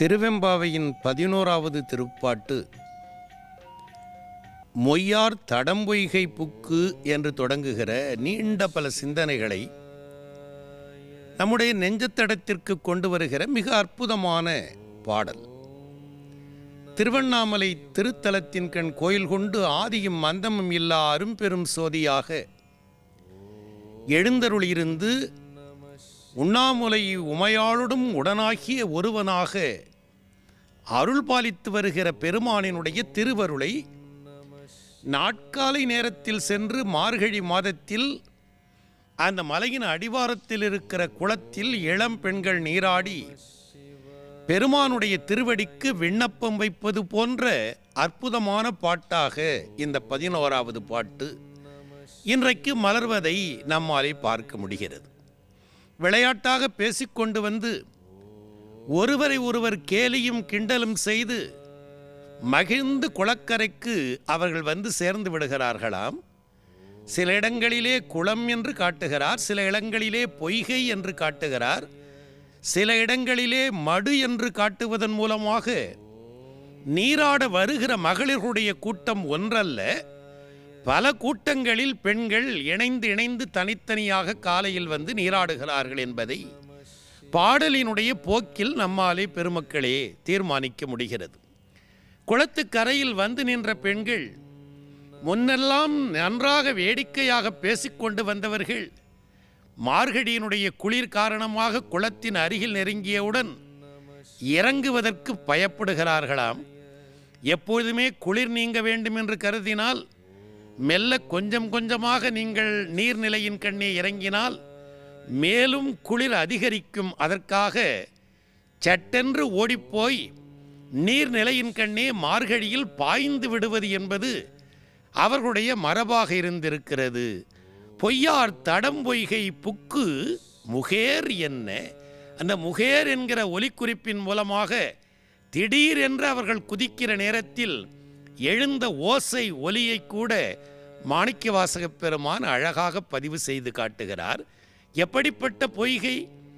திருவெம்பாவையின் பதினோராவது திருப்பாட்டு மொய்யார் தடம்பொய்கை புக்கு என்று தொடங்குகிற நீண்ட பல சிந்தனைகளை நம்முடைய நெஞ்சத்தடத்திற்கு கொண்டு வருகிற மிக அற்புதமான பாடல் திருவண்ணாமலை திருத்தலத்தின் கண் கோயில் கொண்டு ஆதியும் மந்தமும் இல்லா அரும்பெரும் சோதியாக எழுந்தருளியிருந்து உண்ணாமுலை உமையாளுடன் உடனாகிய ஒருவனாக அருள் பாலித்து வருகிற பெருமானினுடைய திருவருளை நாட்காலை நேரத்தில் சென்று மார்கழி மாதத்தில் அந்த மலையின் அடிவாரத்தில் இருக்கிற குளத்தில் இளம் பெண்கள் நீராடி பெருமானுடைய திருவடிக்கு விண்ணப்பம் வைப்பது போன்ற அற்புதமான பாட்டாக இந்த பதினோராவது பாட்டு இன்றைக்கு மலர்வதை நம்மாலே பார்க்க முடிகிறது விளையாட்டாக பேசிக்கொண்டு வந்து ஒருவரை ஒருவர் கேலியும் கிண்டலும் செய்து மகிழ்ந்து குளக்கரைக்கு அவர்கள் வந்து சேர்ந்து விடுகிறார்களாம் சில இடங்களிலே குளம் என்று காட்டுகிறார் சில இடங்களிலே பொய்கை என்று காட்டுகிறார் சில இடங்களிலே மடு என்று காட்டுவதன் மூலமாக நீராட வருகிற மகளிர்களுடைய கூட்டம் ஒன்றல்ல பல கூட்டங்களில் பெண்கள் இணைந்து இணைந்து தனித்தனியாக காலையில் வந்து நீராடுகிறார்கள் என்பதை பாடலினுடைய போக்கில் நம்மாலே பெருமக்களே தீர்மானிக்க முடிகிறது குளத்துக்கரையில் வந்து நின்ற பெண்கள் முன்னெல்லாம் நன்றாக வேடிக்கையாக பேசிக்கொண்டு வந்தவர்கள் மார்கழியினுடைய குளிர் காரணமாக குளத்தின் அருகில் நெருங்கியவுடன் இறங்குவதற்கு பயப்படுகிறார்களாம் எப்பொழுதுமே குளிர் நீங்க வேண்டும் என்று கருதினால் மெல்ல கொஞ்சம் கொஞ்சமாக நீங்கள் நீர்நிலையின் கண்ணே இறங்கினால் மேலும் குளிர் அதிகரிக்கும் அதற்காக சட்டென்று ஓடிப்போய் நீர்நிலையின் கண்ணே மார்கழியில் பாய்ந்து விடுவது என்பது அவர்களுடைய மரபாக இருந்திருக்கிறது பொய்யார் தடம் பொய்கை புக்கு முகேர் என்ன அந்த முகேர் என்கிற ஒலிக்குறிப்பின் மூலமாக திடீரென்று அவர்கள் குதிக்கிற நேரத்தில் எழுந்த ஓசை ஒலியை கூட மாணிக்கவாசகப் பெருமான் அழகாக பதிவு செய்து காட்டுகிறார் எப்படிப்பட்ட பொய்கை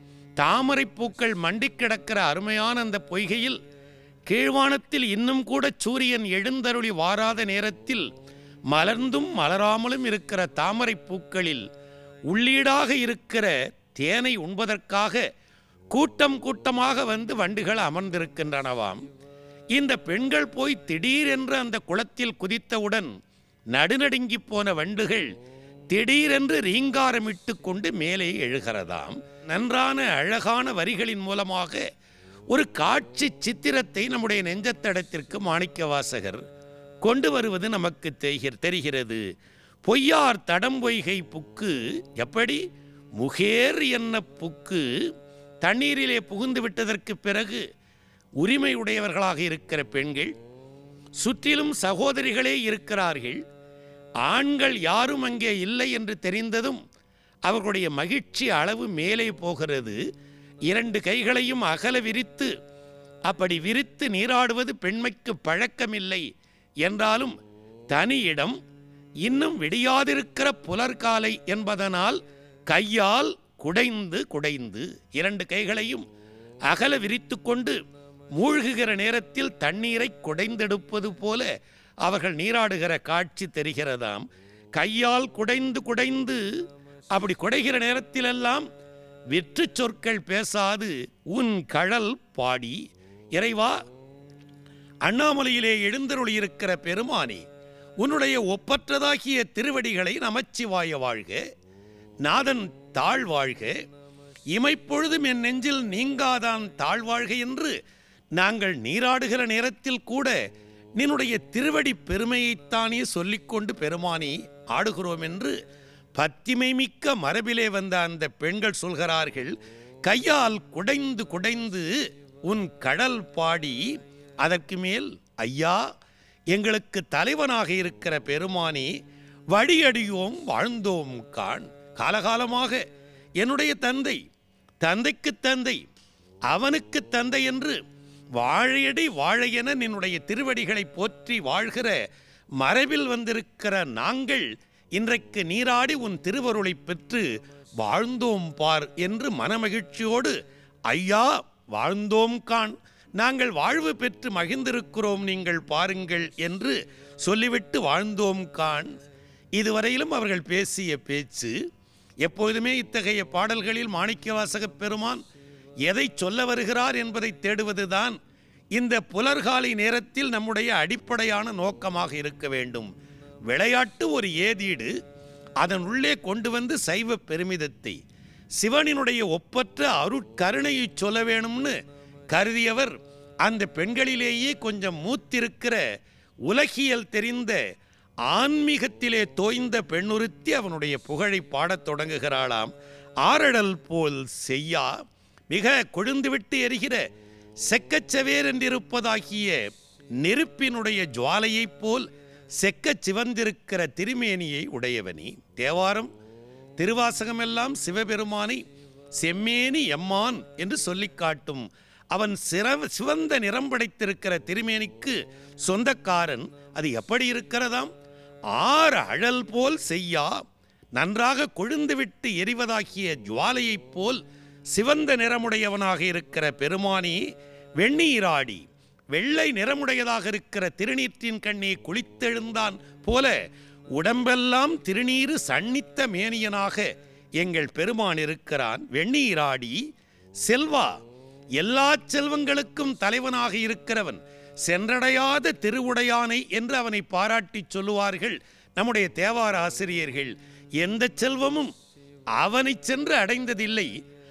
தாமரை பூக்கள் மண்டி கிடக்கிற அருமையான அந்த பொய்கையில் கீழ்வானத்தில் இன்னும் கூட சூரியன் எழுந்தருளி வாராத நேரத்தில் மலர்ந்தும் மலராமலும் இருக்கிற தாமரை பூக்களில் உள்ளீடாக இருக்கிற தேனை உண்பதற்காக கூட்டம் கூட்டமாக வந்து வண்டுகள் அமர்ந்திருக்கின்றனவாம் இந்த பெண்கள் போய் திடீரென்று அந்த குளத்தில் குதித்தவுடன் நடுநடுங்கி போன வண்டுகள் திடீரென்று ரீங்காரமிட்டு கொண்டு மேலே எழுகிறதாம் நன்றான அழகான வரிகளின் மூலமாக ஒரு காட்சி சித்திரத்தை நம்முடைய நெஞ்சத்தடத்திற்கு மாணிக்க வாசகர் கொண்டு வருவது நமக்கு தெரிகிற தெரிகிறது பொய்யார் தடம் பொய்கை புக்கு எப்படி முகேர் என்ன புக்கு தண்ணீரிலே புகுந்து விட்டதற்கு பிறகு உரிமை உடையவர்களாக இருக்கிற பெண்கள் சுற்றிலும் சகோதரிகளே இருக்கிறார்கள் ஆண்கள் யாரும் அங்கே இல்லை என்று தெரிந்ததும் அவர்களுடைய மகிழ்ச்சி அளவு மேலே போகிறது இரண்டு கைகளையும் அகல விரித்து அப்படி விரித்து நீராடுவது பெண்மைக்கு பழக்கமில்லை என்றாலும் தனி இடம் இன்னும் விடியாதிருக்கிற புலர்காலை என்பதனால் கையால் குடைந்து குடைந்து இரண்டு கைகளையும் அகல விரித்து கொண்டு மூழ்குகிற நேரத்தில் தண்ணீரை குடைந்தெடுப்பது போல அவர்கள் நீராடுகிற காட்சி தெரிகிறதாம் கையால் குடைந்து குடைந்து அப்படி குடைகிற நேரத்திலெல்லாம் வெற்று சொற்கள் பேசாது உன் கழல் பாடி இறைவா அண்ணாமலையிலே எழுந்தருளியிருக்கிற பெருமானி உன்னுடைய ஒப்பற்றதாகிய திருவடிகளை நமச்சிவாய வாழ்க நாதன் தாழ் வாழ்க இமைப்பொழுதும் என் நெஞ்சில் நீங்காதான் தாழ்வாழ்க என்று நாங்கள் நீராடுகிற நேரத்தில் கூட நின்னுடைய திருவடி பெருமையைத்தானே சொல்லிக்கொண்டு பெருமானி ஆடுகிறோம் என்று பத்திமை மிக்க மரபிலே வந்த அந்த பெண்கள் சொல்கிறார்கள் கையால் குடைந்து குடைந்து உன் கடல் பாடி அதற்கு மேல் ஐயா எங்களுக்கு தலைவனாக இருக்கிற பெருமானி வழியடியோம் வாழ்ந்தோம் காண் காலகாலமாக என்னுடைய தந்தை தந்தைக்கு தந்தை அவனுக்கு தந்தை என்று வாழையடி வாழையென நின்னுடைய திருவடிகளை போற்றி வாழ்கிற மரபில் வந்திருக்கிற நாங்கள் இன்றைக்கு நீராடி உன் திருவருளை பெற்று வாழ்ந்தோம் பார் என்று மனமகிழ்ச்சியோடு ஐயா வாழ்ந்தோம் காண் நாங்கள் வாழ்வு பெற்று மகிழ்ந்திருக்கிறோம் நீங்கள் பாருங்கள் என்று சொல்லிவிட்டு வாழ்ந்தோம் கான் இதுவரையிலும் அவர்கள் பேசிய பேச்சு எப்பொழுதுமே இத்தகைய பாடல்களில் மாணிக்கவாசகப் பெருமான் எதை சொல்ல வருகிறார் என்பதை தேடுவதுதான் இந்த புலர்காலை நேரத்தில் நம்முடைய அடிப்படையான நோக்கமாக இருக்க வேண்டும் விளையாட்டு ஒரு ஏதீடு அதன் உள்ளே கொண்டு வந்து சைவ பெருமிதத்தை சிவனினுடைய ஒப்பற்ற அருட்கருணையை சொல்ல வேணும்னு கருதியவர் அந்த பெண்களிலேயே கொஞ்சம் மூத்திருக்கிற உலகியல் தெரிந்த ஆன்மீகத்திலே தோய்ந்த பெண்ணுறுத்தி அவனுடைய புகழை பாடத் தொடங்குகிறாளாம் ஆரடல் போல் செய்யா மிக கொழுந்துவிட்டு எரிகிற செக்கச்சவேர் என்றிருப்பதாகிய நெருப்பினுடைய ஜுவாலையைப் போல் செக்கச் சிவந்திருக்கிற திருமேனியை உடையவனி தேவாரம் திருவாசகமெல்லாம் சிவபெருமானை செம்மேனி எம்மான் என்று சொல்லிக் காட்டும் அவன் சிறவ சிவந்த நிறம் படைத்திருக்கிற திருமேனிக்கு சொந்தக்காரன் அது எப்படி இருக்கிறதாம் ஆறு அழல் போல் செய்யா நன்றாக கொழுந்துவிட்டு எரிவதாகிய ஜுவாலையைப் போல் சிவந்த நிறமுடையவனாக இருக்கிற பெருமானி வெந்நீராடி வெள்ளை நிறமுடையதாக இருக்கிற திருநீற்றின் கண்ணே குளித்தெழுந்தான் போல உடம்பெல்லாம் திருநீறு சன்னித்த மேனியனாக எங்கள் பெருமான் இருக்கிறான் வெந்நீராடி செல்வா எல்லா செல்வங்களுக்கும் தலைவனாக இருக்கிறவன் சென்றடையாத திருவுடையானை என்று அவனை பாராட்டிச் சொல்லுவார்கள் நம்முடைய தேவார ஆசிரியர்கள் எந்த செல்வமும் அவனை சென்று அடைந்ததில்லை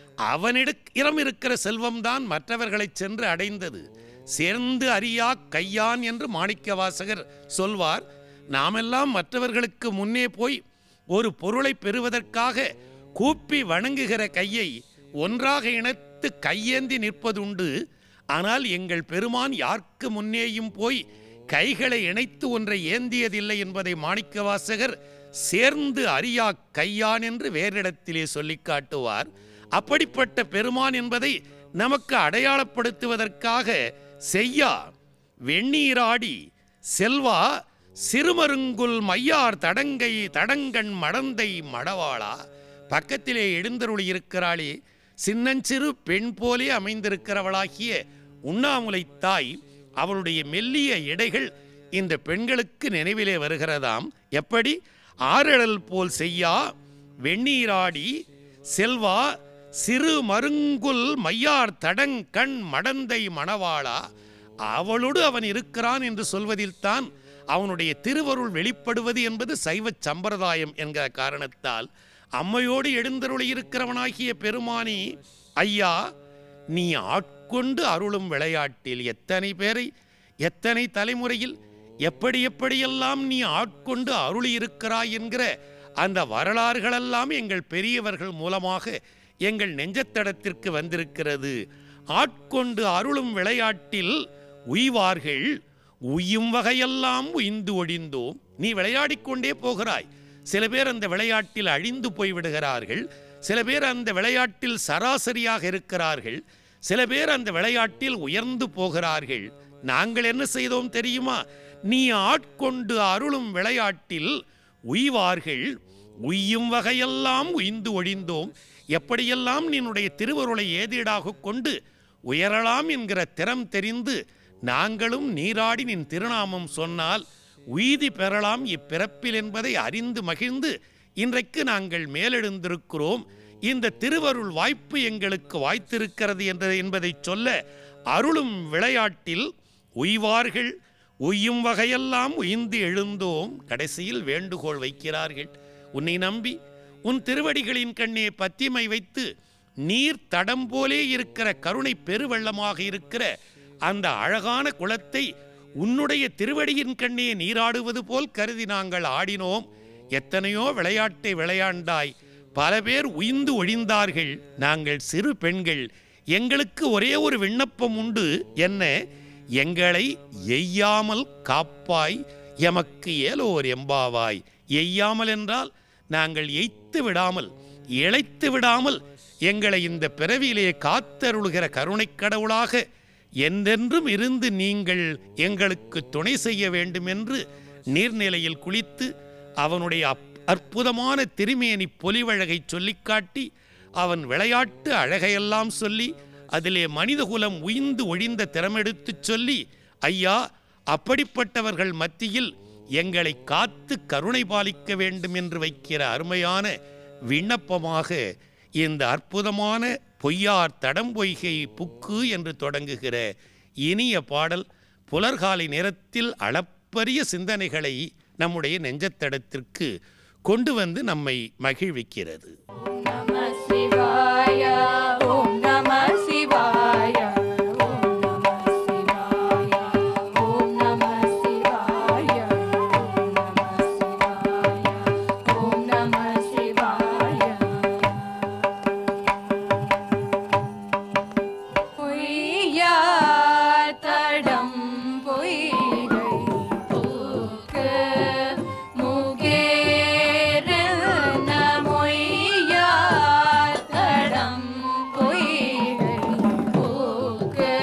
அவனிடம் இருக்கிற செல்வம்தான் மற்றவர்களை சென்று அடைந்தது சேர்ந்து அறியா கையான் என்று மாணிக்க வாசகர் சொல்வார் நாமெல்லாம் மற்றவர்களுக்கு முன்னே போய் ஒரு பொருளை பெறுவதற்காக கூப்பி வணங்குகிற கையை ஒன்றாக இணைத்து கையேந்தி நிற்பதுண்டு ஆனால் எங்கள் பெருமான் யாருக்கு முன்னேயும் போய் கைகளை இணைத்து ஒன்றை ஏந்தியதில்லை என்பதை மாணிக்கவாசகர் சேர்ந்து அறியா கையான் என்று வேறிடத்திலே சொல்லிக் காட்டுவார் அப்படிப்பட்ட பெருமான் என்பதை நமக்கு அடையாளப்படுத்துவதற்காக செய்யா வெந்நீராடி செல்வா சிறுமருங்குல் மையார் தடங்கை தடங்கண் மடந்தை மடவாளா பக்கத்திலே எழுந்தருளி இருக்கிறாளே சின்னஞ்சிறு பெண் போலே அமைந்திருக்கிறவளாகிய உண்ணாமுலை தாய் அவளுடைய மெல்லிய எடைகள் இந்த பெண்களுக்கு நினைவிலே வருகிறதாம் எப்படி ஆரழல் போல் செய்யா வெந்நீராடி செல்வா சிறு மருங்குல் மையார் தடங் கண் மடந்தை மணவாளா அவளோடு அவன் இருக்கிறான் என்று சொல்வதில்தான் அவனுடைய திருவருள் வெளிப்படுவது என்பது சைவச் சம்பிரதாயம் என்கிற காரணத்தால் அம்மையோடு எழுந்தருளி இருக்கிறவனாகிய பெருமானி ஐயா நீ ஆட்கொண்டு அருளும் விளையாட்டில் எத்தனை பேரை எத்தனை தலைமுறையில் எப்படி எப்படியெல்லாம் நீ ஆட்கொண்டு அருளி இருக்கிறாய் என்கிற அந்த வரலாறுகளெல்லாம் எங்கள் பெரியவர்கள் மூலமாக எங்கள் நெஞ்சத்தடத்திற்கு வந்திருக்கிறது ஆட்கொண்டு அருளும் விளையாட்டில் உய்வார்கள் உய்யும் வகையெல்லாம் உய்ந்து ஒழிந்தோம் நீ விளையாடிக் கொண்டே போகிறாய் சில பேர் அந்த விளையாட்டில் அழிந்து போய்விடுகிறார்கள் சில பேர் அந்த விளையாட்டில் சராசரியாக இருக்கிறார்கள் சில பேர் அந்த விளையாட்டில் உயர்ந்து போகிறார்கள் நாங்கள் என்ன செய்தோம் தெரியுமா நீ ஆட்கொண்டு அருளும் விளையாட்டில் உய்வார்கள் உய்யும் வகையெல்லாம் உய்ந்து ஒழிந்தோம் எப்படியெல்லாம் நின்னுடைய திருவருளை ஏதீடாக கொண்டு உயரலாம் என்கிற திறம் தெரிந்து நாங்களும் நீராடி நின் திருநாமம் சொன்னால் உய்தி பெறலாம் இப்பிறப்பில் என்பதை அறிந்து மகிழ்ந்து இன்றைக்கு நாங்கள் மேலெழுந்திருக்கிறோம் இந்த திருவருள் வாய்ப்பு எங்களுக்கு வாய்த்திருக்கிறது என்ற என்பதை சொல்ல அருளும் விளையாட்டில் உய்வார்கள் உய்யும் வகையெல்லாம் உய்ந்து எழுந்தோம் கடைசியில் வேண்டுகோள் வைக்கிறார்கள் உன்னை நம்பி உன் திருவடிகளின் கண்ணே பத்திமை வைத்து நீர் தடம் போலே இருக்கிற கருணை பெருவெள்ளமாக இருக்கிற அந்த அழகான குளத்தை உன்னுடைய திருவடியின் கண்ணே நீராடுவது போல் கருதி நாங்கள் ஆடினோம் எத்தனையோ விளையாட்டை விளையாண்டாய் பல பேர் உய்ந்து ஒழிந்தார்கள் நாங்கள் சிறு பெண்கள் எங்களுக்கு ஒரே ஒரு விண்ணப்பம் உண்டு என்ன எங்களை எய்யாமல் காப்பாய் எமக்கு ஏலோர் எம்பாவாய் எய்யாமல் என்றால் நாங்கள் எய்த்து விடாமல் இழைத்து விடாமல் எங்களை இந்த பிறவியிலே காத்தருளுகிற கருணைக் கடவுளாக என்றென்றும் இருந்து நீங்கள் எங்களுக்கு துணை செய்ய வேண்டும் என்று நீர்நிலையில் குளித்து அவனுடைய அப்- அற்புதமான திருமேனி பொலிவழகை சொல்லிக் காட்டி அவன் விளையாட்டு அழகையெல்லாம் சொல்லி அதிலே மனிதகுலம் உய்ந்து ஒழிந்த திறமெடுத்துச் சொல்லி ஐயா அப்படிப்பட்டவர்கள் மத்தியில் எங்களை காத்து கருணை பாலிக்க வேண்டும் என்று வைக்கிற அருமையான விண்ணப்பமாக இந்த அற்புதமான பொய்யார் தடம்பொய்கை புக்கு என்று தொடங்குகிற இனிய பாடல் புலர்காலை நேரத்தில் அளப்பரிய சிந்தனைகளை நம்முடைய நெஞ்சத்தடத்திற்கு கொண்டு வந்து நம்மை மகிழ்விக்கிறது நம சிவாய ஓம் நம சிவாய ஓம் நம சிவாய ஓம் நம சிவாய ஓம் நம சிவாய பொய்யார் தடம் பொய்கை பூக்கு முகேரென மொய்யார் தடம் பொய்கை பூக்கு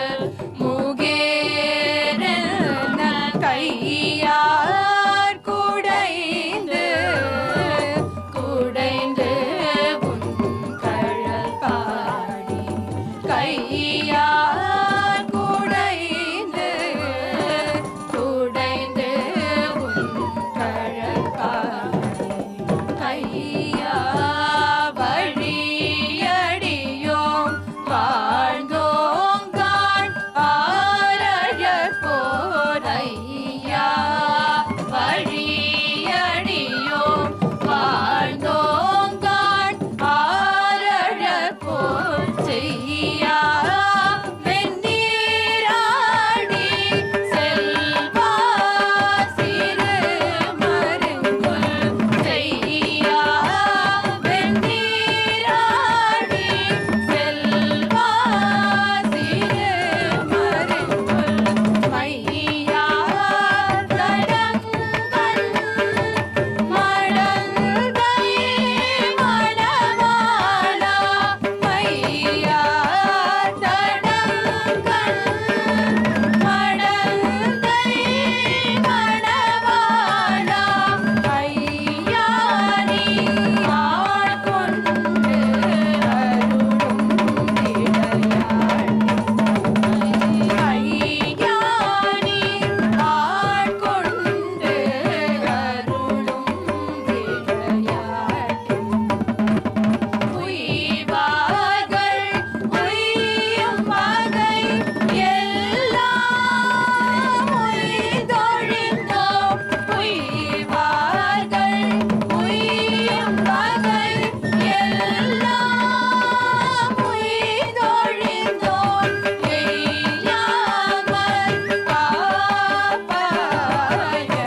முகேரென கையார் குடைந்து குடைந்து உன் கழல் பாடி கையார் குடைந்து குடைந்து உன் கழல் பாடி கையா வழியடியோம் வாழ்ந்தோங்கான் ஆரழ போரையா வழியடியோம் வாழ்ந்தோங்கான் ஆரழ போர் செய்யா வெந்நீராடி செல்வா சிறு மருங்குல் செய்யா வெந்நீராடி செல்வா சிறு மருங்குல் மையா தடங்கள் மடந்தை மணவாளா மையா தடங்கள் மடந்தை மணவாளா ஐயானி ஆட்கொண்டு அருளும் இடையாள் ஐயானி ஆட்கொண்டு அருளும் இடையாள் உய்வார்கள் உய்யும் வகை எல்லாம் உய்தொழிந்தோம் உய்வார்கள் உய்யும் வகை எல்லாம் உய்தொழிந்தோம் எய்யாமல் காப்பாய